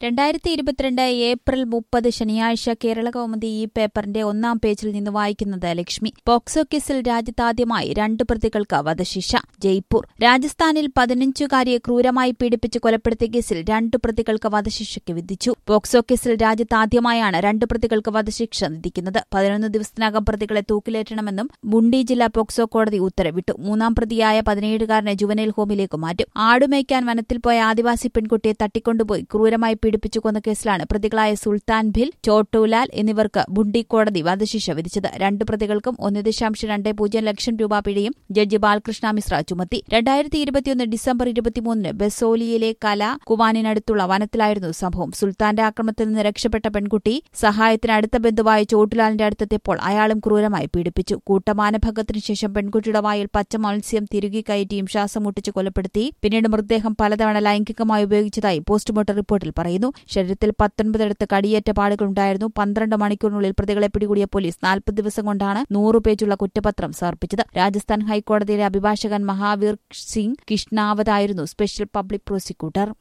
രണ്ടായിരത്തി ഇരുപത്തിരണ്ട് ഏപ്രിൽ മുപ്പത് ശനിയാഴ്ച കേരള കൗമുദി ഈ പേപ്പറിന്റെ ഒന്നാം പേജിൽ നിന്ന് വായിക്കുന്നത് ലക്ഷ്മി പോക്സോ കേസിൽ രാജ്യത്താദ്യമായി രണ്ട് പ്രതികൾക്ക് വധശിക്ഷ ജയ്പൂർ രാജസ്ഥാനിൽ പതിനഞ്ചുകാരിയെ ക്രൂരമായി പീഡിപ്പിച്ച് കൊലപ്പെടുത്തിയ കേസിൽ രണ്ട് പ്രതികൾക്ക് വധശിക്ഷയ്ക്ക് വിധിച്ചു പോക്സോ കേസിൽ രാജ്യത്താദ്യമായാണ് രണ്ട് പ്രതികൾക്ക് വധശിക്ഷ വിധിക്കുന്നത് പതിനൊന്ന് ദിവസത്തിനകം പ്രതികളെ തൂക്കിലേറ്റണമെന്നും ബുണ്ടി ജില്ലാ പോക്സോ കോടതി ഉത്തരവിട്ടു മൂന്നാം പ്രതിയായ പതിനേഴുകാരനെ ജുവനൈൽ ഹോമിലേക്ക് മാറ്റും ആടുമേയ്ക്കാൻ വനത്തിൽ പോയ ആദിവാസി പെൺകുട്ടിയെ തട്ടിക്കൊണ്ടുപോയി ക്രൂരമായി പീഡിപ്പിച്ചു കൊന്ന കേസിലാണ് പ്രതികളായ സുൽത്താൻ ഭിൽ ചോട്ടൂലാൽ എന്നിവർക്ക് ബുണ്ടി കോടതി വധശിക്ഷ വിധിച്ചത് രണ്ട് പ്രതികൾക്കും ഒന്ന് ദശാംശം രണ്ട് പൂജ്യം ലക്ഷം രൂപ പിഴയും ജഡ്ജി ബാലകൃഷ്ണ മിശ്ര ചുമത്തി രണ്ടായിരത്തി ഇരുപത്തിയൊന്ന് ഡിസംബർ ഇരുപത്തിമൂന്നിന് ബെസോലിയിലെ കല കുവാനിനടുത്തുള്ള വനത്തിലായിരുന്നു സംഭവം സുൽത്താന്റെ ആക്രമണത്തിൽ നിന്ന് രക്ഷപ്പെട്ട പെൺകുട്ടി സഹായത്തിന് അടുത്ത ബന്ധുവായ ചോട്ടുലാലിന്റെ അടുത്തെത്തിയപ്പോൾ അയാളും ക്രൂരമായി പീഡിപ്പിച്ചു കൂട്ടമാനഭംഗത്തിനു ശേഷം പെൺകുട്ടിയുടെ വായിൽ പച്ച മത്സ്യം തിരുകി കയറ്റിയും ശ്വാസം മുട്ടിച്ച് കൊലപ്പെടുത്തി പിന്നീട് മൃതദേഹം പലതവണ ലൈംഗികമായി ഉപയോഗിച്ചതായി പോസ്റ്റ്മോർട്ടം റിപ്പോർട്ടിൽ പറയുന്നു ശരീരത്തിൽ പത്തൊൻപതിടത്ത് കടിയേറ്റ പാടുകളുണ്ടായിരുന്നു പന്ത്രണ്ട് മണിക്കൂറിനുള്ളിൽ പ്രതികളെ പിടികൂടിയ പോലീസ് നാൽപ്പത് ദിവസം കൊണ്ടാണ് നൂറ് പേജുള്ള കുറ്റപത്രം സമർപ്പിച്ചത് രാജസ്ഥാൻ ഹൈക്കോടതിയിലെ അഭിഭാഷകൻ മഹാവീർ സിംഗ് കിഷ്ണാവതായിരുന്നു സ്പെഷ്യൽ പബ്ലിക് പ്രോസിക്യൂട്ടർ